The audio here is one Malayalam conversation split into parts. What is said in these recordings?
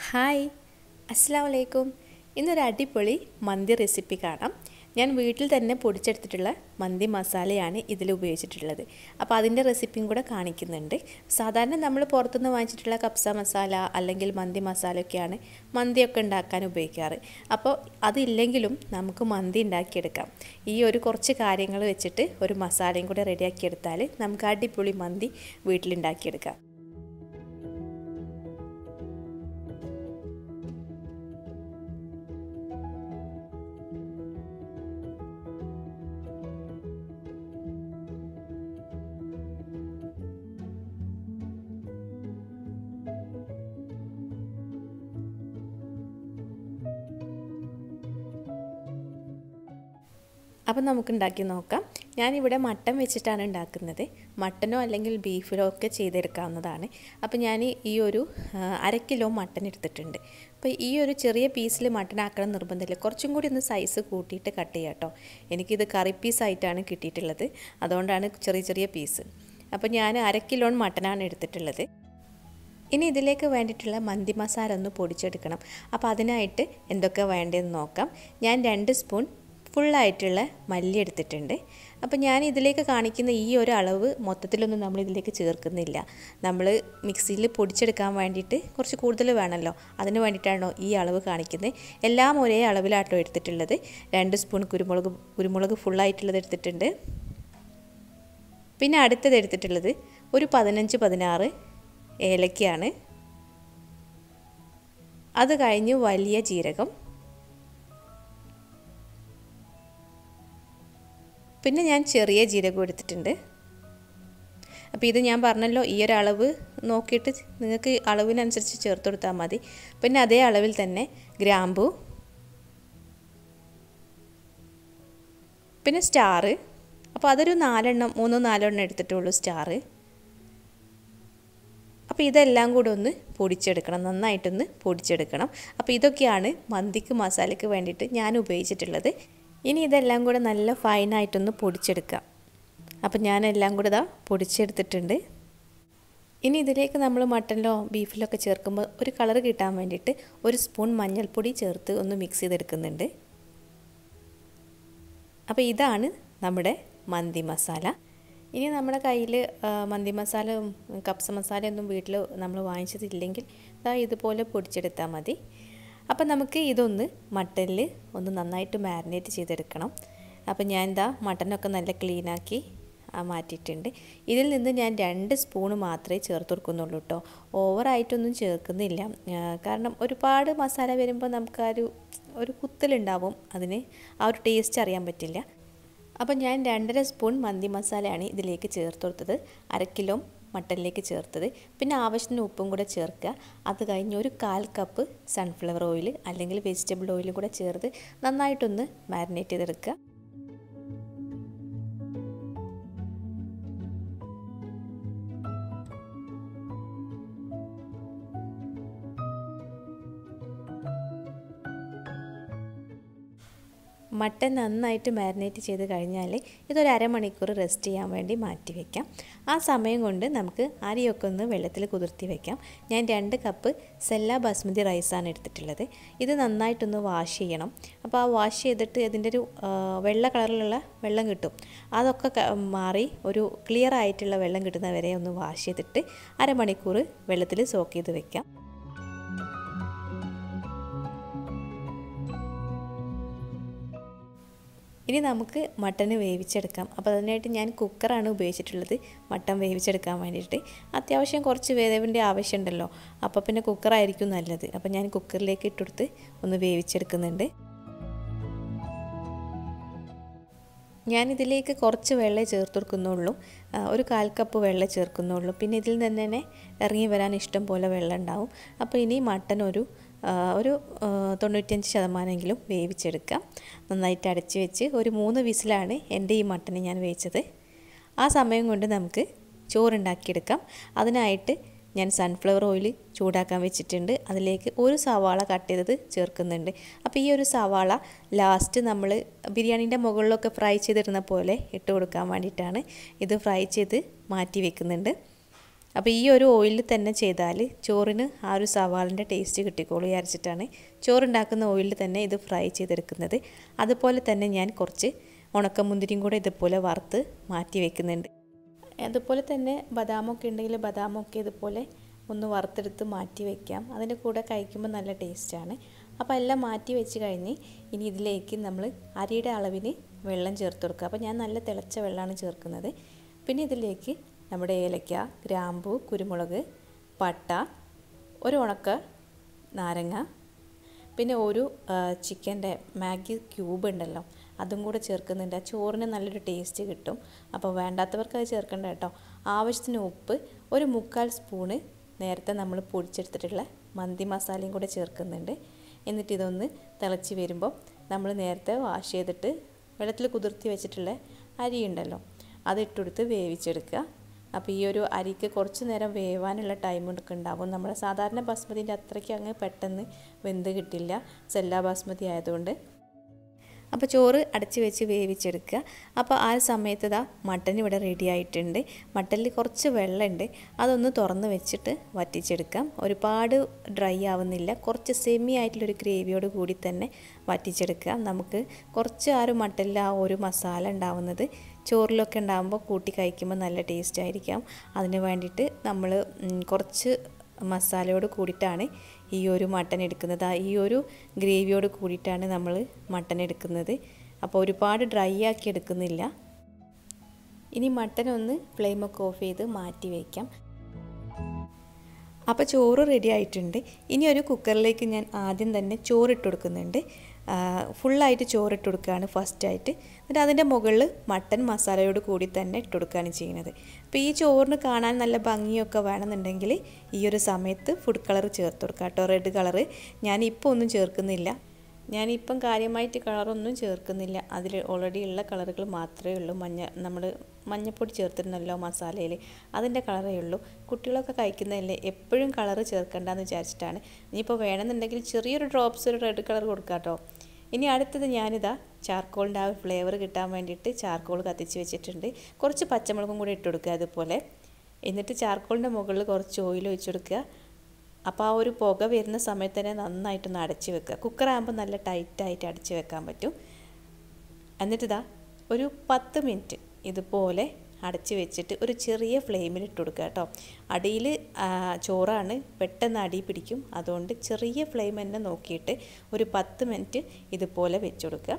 ഹായ് അസ്സാം വലൈക്കും ഇന്നൊരു അടിപൊളി മന്തി റെസിപ്പി കാണാം ഞാൻ വീട്ടിൽ തന്നെ പൊടിച്ചെടുത്തിട്ടുള്ള മന്തി മസാലയാണ് ഇതിൽ ഉപയോഗിച്ചിട്ടുള്ളത് അപ്പോൾ അതിൻ്റെ റെസിപ്പിയും കൂടെ കാണിക്കുന്നുണ്ട് സാധാരണ നമ്മൾ പുറത്തുനിന്ന് വാങ്ങിച്ചിട്ടുള്ള കപ്സ മസാല അല്ലെങ്കിൽ മന്തി മസാലയൊക്കെയാണ് മന്തിയൊക്കെ ഉണ്ടാക്കാൻ ഉപയോഗിക്കാറ് അപ്പോൾ അതില്ലെങ്കിലും നമുക്ക് മന്തി ഉണ്ടാക്കിയെടുക്കാം ഈ ഒരു കുറച്ച് കാര്യങ്ങൾ വെച്ചിട്ട് ഒരു മസാലയും കൂടെ റെഡിയാക്കിയെടുത്താൽ നമുക്ക് അടിപൊളി മന്തി വീട്ടിലുണ്ടാക്കിയെടുക്കാം അപ്പം നമുക്ക് ഉണ്ടാക്കി നോക്കാം ഞാനിവിടെ മട്ടൻ വെച്ചിട്ടാണ് ഉണ്ടാക്കുന്നത് മട്ടനോ അല്ലെങ്കിൽ ബീഫിലോ ഒക്കെ ചെയ്തെടുക്കാവുന്നതാണ് അപ്പോൾ ഞാൻ ഈ ഒരു അര കിലോ മട്ടൻ എടുത്തിട്ടുണ്ട് അപ്പോൾ ഈ ഒരു ചെറിയ പീസിൽ മട്ടൻ ആക്കണം നിർബന്ധമില്ല കുറച്ചും കൂടി ഒന്ന് സൈസ് കൂട്ടിയിട്ട് കട്ട് ചെയ്യാം കേട്ടോ എനിക്കിത് കറി പീസായിട്ടാണ് കിട്ടിയിട്ടുള്ളത് അതുകൊണ്ടാണ് ചെറിയ ചെറിയ പീസ് അപ്പോൾ ഞാൻ അര കിലോ മട്ടനാണ് എടുത്തിട്ടുള്ളത് ഇനി ഇതിലേക്ക് വേണ്ടിയിട്ടുള്ള മന്തി മസാല ഒന്ന് പൊടിച്ചെടുക്കണം അപ്പോൾ അതിനായിട്ട് എന്തൊക്കെ വേണ്ടതെന്ന് നോക്കാം ഞാൻ രണ്ട് സ്പൂൺ ഫുള്ളായിട്ടുള്ള മല്ലി എടുത്തിട്ടുണ്ട് അപ്പോൾ ഞാൻ ഇതിലേക്ക് കാണിക്കുന്ന ഈ ഒരു അളവ് മൊത്തത്തിലൊന്നും നമ്മൾ ഇതിലേക്ക് ചേർക്കുന്നില്ല നമ്മൾ മിക്സിയിൽ പൊടിച്ചെടുക്കാൻ വേണ്ടിയിട്ട് കുറച്ച് കൂടുതൽ വേണമല്ലോ അതിന് വേണ്ടിയിട്ടാണോ ഈ അളവ് കാണിക്കുന്നത് എല്ലാം ഒരേ അളവിലാട്ടോ എടുത്തിട്ടുള്ളത് രണ്ട് സ്പൂൺ കുരുമുളക് കുരുമുളക് ഫുള്ളായിട്ടുള്ളത് എടുത്തിട്ടുണ്ട് പിന്നെ അടുത്തത് എടുത്തിട്ടുള്ളത് ഒരു പതിനഞ്ച് പതിനാറ് ഏലക്കയാണ് അത് കഴിഞ്ഞ് വലിയ ജീരകം പിന്നെ ഞാൻ ചെറിയ ജീരകം എടുത്തിട്ടുണ്ട് അപ്പോൾ ഇത് ഞാൻ പറഞ്ഞല്ലോ ഈ ഒരു അളവ് നോക്കിയിട്ട് നിങ്ങൾക്ക് അളവിനനുസരിച്ച് ചേർത്ത് കൊടുത്താൽ മതി പിന്നെ അതേ അളവിൽ തന്നെ ഗ്രാമ്പു പിന്നെ സ്റ്റാർ അപ്പോൾ അതൊരു നാലെണ്ണം മൂന്നോ നാലെണ്ണം എടുത്തിട്ടുള്ളൂ സ്റ്റാർ അപ്പോൾ ഇതെല്ലാം കൂടെ ഒന്ന് പൊടിച്ചെടുക്കണം നന്നായിട്ടൊന്ന് പൊടിച്ചെടുക്കണം അപ്പോൾ ഇതൊക്കെയാണ് മന്തിക്ക് മസാലയ്ക്ക് വേണ്ടിയിട്ട് ഞാൻ ഉപയോഗിച്ചിട്ടുള്ളത് ഇനി ഇതെല്ലാം കൂടെ നല്ല ഫൈനായിട്ടൊന്ന് പൊടിച്ചെടുക്കാം അപ്പം ഞാൻ എല്ലാം കൂടെ ഇതാ പൊടിച്ചെടുത്തിട്ടുണ്ട് ഇനി ഇതിലേക്ക് നമ്മൾ മട്ടനിലോ ബീഫിലോ ഒക്കെ ചേർക്കുമ്പോൾ ഒരു കളർ കിട്ടാൻ വേണ്ടിയിട്ട് ഒരു സ്പൂൺ മഞ്ഞൾപ്പൊടി ചേർത്ത് ഒന്ന് മിക്സ് ചെയ്തെടുക്കുന്നുണ്ട് അപ്പോൾ ഇതാണ് നമ്മുടെ മന്തി മസാല ഇനി നമ്മുടെ കയ്യിൽ മന്തി മസാല കപ്സ മസാലയൊന്നും വീട്ടിൽ നമ്മൾ വാങ്ങിച്ചതില്ലെങ്കിൽ ഇതാ ഇതുപോലെ പൊടിച്ചെടുത്താൽ മതി അപ്പം നമുക്ക് ഇതൊന്ന് മട്ടനിൽ ഒന്ന് നന്നായിട്ട് മാരിനേറ്റ് ചെയ്തെടുക്കണം അപ്പം ഞാൻ എന്താ മട്ടനൊക്കെ നല്ല ക്ലീനാക്കി മാറ്റിയിട്ടുണ്ട് ഇതിൽ നിന്ന് ഞാൻ രണ്ട് സ്പൂണ് മാത്രമേ ചേർത്ത് കൊടുക്കുന്നുള്ളൂ കേട്ടോ ഓവറായിട്ടൊന്നും ചേർക്കുന്നില്ല കാരണം ഒരുപാട് മസാല വരുമ്പോൾ നമുക്ക് ആ ഒരു ഒരു കുത്തലുണ്ടാവും അതിന് ആ ഒരു ടേസ്റ്റ് അറിയാൻ പറ്റില്ല അപ്പം ഞാൻ രണ്ടര സ്പൂൺ മന്തി മസാലയാണ് ഇതിലേക്ക് ചേർത്ത് കൊടുത്തത് അര കിലോ മട്ടനിലേക്ക് ചേർത്തത് പിന്നെ ആവശ്യത്തിന് ഉപ്പും കൂടെ ചേർക്കുക അത് കഴിഞ്ഞ് ഒരു കാൽ കപ്പ് സൺഫ്ലവർ ഓയിൽ അല്ലെങ്കിൽ വെജിറ്റബിൾ ഓയിലും കൂടെ ചേർത്ത് നന്നായിട്ടൊന്ന് മാരിനേറ്റ് ചെയ്തെടുക്കുക മട്ടൻ നന്നായിട്ട് മാരിനേറ്റ് ചെയ്ത് കഴിഞ്ഞാൽ ഇതൊരു അരമണിക്കൂർ റെസ്റ്റ് ചെയ്യാൻ വേണ്ടി മാറ്റി വയ്ക്കാം ആ സമയം കൊണ്ട് നമുക്ക് അരിയൊക്കെ ഒന്ന് വെള്ളത്തിൽ കുതിർത്തി വയ്ക്കാം ഞാൻ രണ്ട് കപ്പ് സെല്ല ബാസ്മതി റൈസാണ് എടുത്തിട്ടുള്ളത് ഇത് നന്നായിട്ടൊന്ന് വാഷ് ചെയ്യണം അപ്പോൾ ആ വാഷ് ചെയ്തിട്ട് അതിൻ്റെ ഒരു വെള്ള കളറിലുള്ള വെള്ളം കിട്ടും അതൊക്കെ മാറി ഒരു ക്ലിയർ ആയിട്ടുള്ള വെള്ളം കിട്ടുന്നവരെ ഒന്ന് വാഷ് ചെയ്തിട്ട് അരമണിക്കൂർ വെള്ളത്തിൽ സോക്ക് ചെയ്ത് വെക്കാം ഇനി നമുക്ക് മട്ടന് വേവിച്ചെടുക്കാം അപ്പോൾ അതിനായിട്ട് ഞാൻ കുക്കറാണ് ഉപയോഗിച്ചിട്ടുള്ളത് മട്ടൻ വേവിച്ചെടുക്കാൻ വേണ്ടിയിട്ട് അത്യാവശ്യം കുറച്ച് വേവിൻ്റെ ആവശ്യമുണ്ടല്ലോ അപ്പോൾ പിന്നെ കുക്കറായിരിക്കും നല്ലത് അപ്പോൾ ഞാൻ കുക്കറിലേക്ക് ഇട്ടെടുത്ത് ഒന്ന് വേവിച്ചെടുക്കുന്നുണ്ട് ഞാനിതിലേക്ക് കുറച്ച് വെള്ളം ചേർത്ത് കൊടുക്കുന്നുള്ളൂ ഒരു കാൽ കപ്പ് വെള്ളം ചേർക്കുന്നുള്ളൂ പിന്നെ ഇതിൽ നിന്ന് തന്നെ ഇറങ്ങി വരാൻ ഇഷ്ടം പോലെ വെള്ളം ഉണ്ടാവും അപ്പോൾ ഇനി മട്ടൻ ഒരു ഒരു തൊണ്ണൂറ്റഞ്ച് ശതമാനമെങ്കിലും വേവിച്ചെടുക്കാം നന്നായിട്ട് അടച്ച് വെച്ച് ഒരു മൂന്ന് വിസിലാണ് എൻ്റെ ഈ മട്ടന് ഞാൻ വേവിച്ചത് ആ സമയം കൊണ്ട് നമുക്ക് ചോറുണ്ടാക്കിയെടുക്കാം അതിനായിട്ട് ഞാൻ സൺഫ്ലവർ ഓയിൽ ചൂടാക്കാൻ വെച്ചിട്ടുണ്ട് അതിലേക്ക് ഒരു സവാള കട്ട് ചെയ്തത് ചേർക്കുന്നുണ്ട് അപ്പോൾ ഈ ഒരു സവാള ലാസ്റ്റ് നമ്മൾ ബിരിയാണീൻ്റെ മുകളിലൊക്കെ ഫ്രൈ ചെയ്തിരുന്ന പോലെ ഇട്ട് കൊടുക്കാൻ വേണ്ടിയിട്ടാണ് ഇത് ഫ്രൈ ചെയ്ത് മാറ്റി വെക്കുന്നുണ്ട് അപ്പോൾ ഈ ഒരു ഓയിലിൽ തന്നെ ചെയ്താൽ ചോറിന് ആ ഒരു സവാളിൻ്റെ ടേസ്റ്റ് കിട്ടിക്കോളൂ വിചാരിച്ചിട്ടാണ് ചോറുണ്ടാക്കുന്ന ഓയിലിൽ തന്നെ ഇത് ഫ്രൈ ചെയ്തെടുക്കുന്നത് അതുപോലെ തന്നെ ഞാൻ കുറച്ച് ഉണക്കമുന്തിരിയും കൂടെ ഇതുപോലെ വറുത്ത് മാറ്റി വെക്കുന്നുണ്ട് അതുപോലെ തന്നെ ബദാമൊക്കെ ഉണ്ടെങ്കിൽ ബദാമൊക്കെ ഇതുപോലെ ഒന്ന് വറുത്തെടുത്ത് മാറ്റി വയ്ക്കാം അതിൻ്റെ കൂടെ കഴിക്കുമ്പോൾ നല്ല ടേസ്റ്റാണ് അപ്പോൾ എല്ലാം മാറ്റി വെച്ച് കഴിഞ്ഞ് ഇനി ഇതിലേക്ക് നമ്മൾ അരിയുടെ അളവിന് വെള്ളം ചേർത്ത് കൊടുക്കുക അപ്പോൾ ഞാൻ നല്ല തിളച്ച വെള്ളമാണ് ചേർക്കുന്നത് പിന്നെ ഇതിലേക്ക് നമ്മുടെ ഏലക്ക ഗ്രാമ്പു കുരുമുളക് പട്ട ഒരു ഉണക്ക നാരങ്ങ പിന്നെ ഒരു ചിക്കൻ്റെ മാഗി ക്യൂബ് ഉണ്ടല്ലോ അതും കൂടെ ചേർക്കുന്നുണ്ട് ആ ചോറിന് നല്ലൊരു ടേസ്റ്റ് കിട്ടും അപ്പോൾ വേണ്ടാത്തവർക്ക് അത് ചേർക്കണ്ട കേട്ടോ ആവശ്യത്തിന് ഉപ്പ് ഒരു മുക്കാൽ സ്പൂണ് നേരത്തെ നമ്മൾ പൊടിച്ചെടുത്തിട്ടുള്ള മന്തി മസാലയും കൂടെ ചേർക്കുന്നുണ്ട് എന്നിട്ട് ഇതൊന്ന് തിളച്ച് വരുമ്പോൾ നമ്മൾ നേരത്തെ വാഷ് ചെയ്തിട്ട് വെള്ളത്തിൽ കുതിർത്തി വെച്ചിട്ടുള്ള അരി ഉണ്ടല്ലോ അത് ഇട്ടെടുത്ത് വേവിച്ചെടുക്കുക അപ്പോൾ ഈ ഒരു അരിക്ക് കുറച്ച് നേരം വേവാനുള്ള ടൈം ഒക്കെ ഉണ്ടാവും നമ്മുടെ സാധാരണ ബാസ്മതിൻ്റെ അത്രയ്ക്ക് അങ്ങ് പെട്ടെന്ന് വെന്ത് കിട്ടില്ല സെല്ല ബാസ്മതി ആയതുകൊണ്ട് അപ്പോൾ ചോറ് അടച്ച് വെച്ച് വേവിച്ചെടുക്കുക അപ്പോൾ ആ സമയത്ത് ഇതാ മട്ടൻ ഇവിടെ റെഡി ആയിട്ടുണ്ട് മട്ടനിൽ കുറച്ച് വെള്ളമുണ്ട് അതൊന്ന് തുറന്ന് വെച്ചിട്ട് വറ്റിച്ചെടുക്കാം ഒരുപാട് ഡ്രൈ ആവുന്നില്ല കുറച്ച് സെമി ആയിട്ടുള്ളൊരു ഗ്രേവിയോട് കൂടി തന്നെ വറ്റിച്ചെടുക്കാം നമുക്ക് കുറച്ച് ആ ഒരു മട്ടനിൽ ആ ഒരു മസാല ഉണ്ടാവുന്നത് ചോറിലൊക്കെ ഉണ്ടാകുമ്പോൾ കൂട്ടി കഴിക്കുമ്പോൾ നല്ല ടേസ്റ്റ് ആയിരിക്കാം അതിന് വേണ്ടിയിട്ട് നമ്മൾ കുറച്ച് മസാലയോട് കൂടിയിട്ടാണ് ഈ ഒരു മട്ടൻ എടുക്കുന്നത് ഈ ഒരു ഗ്രേവിയോട് കൂടിയിട്ടാണ് നമ്മൾ മട്ടൻ എടുക്കുന്നത് അപ്പോൾ ഒരുപാട് ഡ്രൈ ആക്കി എടുക്കുന്നില്ല ഇനി മട്ടൻ ഒന്ന് ഫ്ലെയിമൊക്കെ ഓഫ് ചെയ്ത് മാറ്റി വയ്ക്കാം അപ്പോൾ ചോറ് റെഡി ആയിട്ടുണ്ട് ഇനി ഒരു കുക്കറിലേക്ക് ഞാൻ ആദ്യം തന്നെ ചോറിട്ട് കൊടുക്കുന്നുണ്ട് ഫുള്ളായിട്ട് ചോറിട്ട് കൊടുക്കുകയാണ് ഫസ്റ്റായിട്ട് എന്നിട്ട് അതിൻ്റെ മുകളിൽ മട്ടൻ മസാലയോട് കൂടി തന്നെ ഇട്ട് കൊടുക്കുകയാണ് ചെയ്യുന്നത് അപ്പോൾ ഈ ചോറിന് കാണാൻ നല്ല ഭംഗിയൊക്കെ വേണമെന്നുണ്ടെങ്കിൽ ഈ ഒരു സമയത്ത് ഫുഡ് കളർ ചേർത്ത് കൊടുക്കുക കേട്ടോ റെഡ് കളറ് ഞാനിപ്പോൾ ഒന്നും ചേർക്കുന്നില്ല ഞാനിപ്പം കാര്യമായിട്ട് കളറൊന്നും ചേർക്കുന്നില്ല അതിൽ ഓൾറെഡി ഉള്ള കളറുകൾ മാത്രമേ ഉള്ളൂ മഞ്ഞ നമ്മൾ മഞ്ഞപ്പൊടി ചേർത്തിരുന്നല്ലോ മസാലയിൽ അതിൻ്റെ കളറേ ഉള്ളൂ കുട്ടികളൊക്കെ കഴിക്കുന്നതല്ലേ എപ്പോഴും കളറ് ചേർക്കണ്ടെന്ന് വിചാരിച്ചിട്ടാണ് ഇനിയിപ്പോൾ വേണമെന്നുണ്ടെങ്കിൽ ചെറിയൊരു ഡ്രോപ്സ് ഒരു റെഡ് കളർ കൊടുക്കാം കേട്ടോ ഇനി അടുത്തത് ഞാനിതാ ചാർക്കോളിൻ്റെ ആ ഫ്ലേവർ കിട്ടാൻ വേണ്ടിയിട്ട് ചാർക്കോൾ കത്തിച്ച് വെച്ചിട്ടുണ്ട് കുറച്ച് പച്ചമുളകും കൂടി ഇട്ട് കൊടുക്കുക അതുപോലെ എന്നിട്ട് ചാർക്കോളിൻ്റെ മുകളിൽ കുറച്ച് ഓയിൽ ഒഴിച്ച് കൊടുക്കുക അപ്പോൾ ആ ഒരു പുക വരുന്ന സമയത്ത് തന്നെ നന്നായിട്ടൊന്ന് അടച്ച് വെക്കുക കുക്കറാകുമ്പോൾ നല്ല ടൈറ്റായിട്ട് അടച്ച് വെക്കാൻ പറ്റും എന്നിട്ട് ഇതാ ഒരു പത്ത് മിനിറ്റ് ഇതുപോലെ അടച്ച് വെച്ചിട്ട് ഒരു ചെറിയ ഫ്ലെയിമിൽ ഇട്ട് കൊടുക്കുക കേട്ടോ അടിയിൽ ചോറാണ് പെട്ടെന്ന് അടി പിടിക്കും അതുകൊണ്ട് ചെറിയ ഫ്ലെയിം തന്നെ നോക്കിയിട്ട് ഒരു പത്ത് മിനിറ്റ് ഇതുപോലെ വെച്ച് കൊടുക്കുക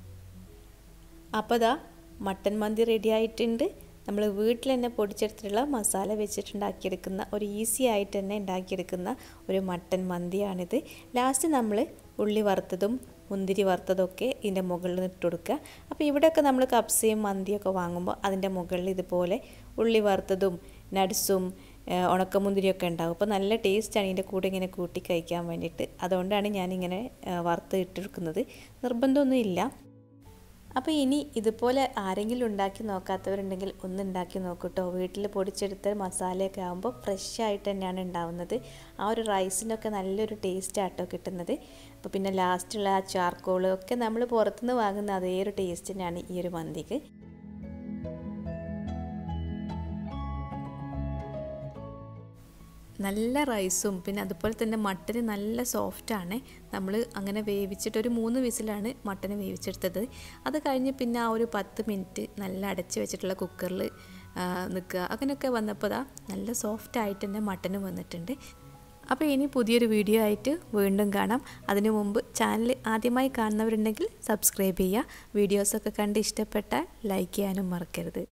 അപ്പോൾ ഇതാ മട്ടൻ മന്തി റെഡി ആയിട്ടുണ്ട് നമ്മൾ വീട്ടിൽ തന്നെ പൊടിച്ചെടുത്തിട്ടുള്ള മസാല വെച്ചിട്ടുണ്ടാക്കിയെടുക്കുന്ന ഒരു ഈസി ആയിട്ട് തന്നെ ഉണ്ടാക്കിയെടുക്കുന്ന ഒരു മട്ടൻ മന്തിയാണിത് ലാസ്റ്റ് നമ്മൾ ഉള്ളി വറുത്തതും മുന്തിരി വറുത്തതൊക്കെ ഇതിൻ്റെ മുകളിൽ ഇട്ട് കൊടുക്കുക അപ്പോൾ ഇവിടെയൊക്കെ നമ്മൾ കപ്സയും മന്തിയൊക്കെ വാങ്ങുമ്പോൾ അതിൻ്റെ മുകളിൽ ഇതുപോലെ ഉള്ളി വറുത്തതും നട്സും ഉണക്കമുന്തിരിയൊക്കെ ഉണ്ടാവും അപ്പോൾ നല്ല ടേസ്റ്റാണ് ഇതിൻ്റെ കൂടെ ഇങ്ങനെ കൂട്ടി കഴിക്കാൻ വേണ്ടിയിട്ട് അതുകൊണ്ടാണ് ഞാനിങ്ങനെ വറുത്ത് ഇട്ടെടുക്കുന്നത് നിർബന്ധമൊന്നും ഇല്ല അപ്പോൾ ഇനി ഇതുപോലെ ആരെങ്കിലും ഉണ്ടാക്കി നോക്കാത്തവരുണ്ടെങ്കിൽ ഒന്ന് ഉണ്ടാക്കി നോക്കൂട്ടോ വീട്ടിൽ പൊടിച്ചെടുത്ത മസാലയൊക്കെ ആകുമ്പോൾ ഫ്രഷ് ആയിട്ട് തന്നെയാണ് ഉണ്ടാവുന്നത് ആ ഒരു റൈസിനൊക്കെ നല്ലൊരു ടേസ്റ്റ് ആട്ടോ കിട്ടുന്നത് അപ്പോൾ പിന്നെ ലാസ്റ്റുള്ള ആ ചാർക്കോൾ ഒക്കെ നമ്മൾ പുറത്തുനിന്ന് വാങ്ങുന്ന അതേ ഒരു ടേസ്റ്റ് തന്നെയാണ് ഈ ഒരു മന്തിക്ക് നല്ല റൈസും പിന്നെ അതുപോലെ തന്നെ മട്ടന് നല്ല സോഫ്റ്റാണ് നമ്മൾ അങ്ങനെ വേവിച്ചിട്ട് ഒരു മൂന്ന് വിസിലാണ് മട്ടന് വേവിച്ചെടുത്തത് അത് കഴിഞ്ഞ് പിന്നെ ആ ഒരു പത്ത് മിനിറ്റ് നല്ല അടച്ച് വെച്ചിട്ടുള്ള കുക്കറിൽ നിൽക്കുക അങ്ങനെയൊക്കെ വന്നപ്പോൾ ദാ നല്ല സോഫ്റ്റ് ആയിട്ട് തന്നെ മട്ടനും വന്നിട്ടുണ്ട് അപ്പോൾ ഇനി പുതിയൊരു വീഡിയോ ആയിട്ട് വീണ്ടും കാണാം അതിനു മുമ്പ് ചാനൽ ആദ്യമായി കാണുന്നവരുണ്ടെങ്കിൽ സബ്സ്ക്രൈബ് ചെയ്യുക വീഡിയോസൊക്കെ കണ്ട് ഇഷ്ടപ്പെട്ടാൽ ലൈക്ക് ചെയ്യാനും മറക്കരുത്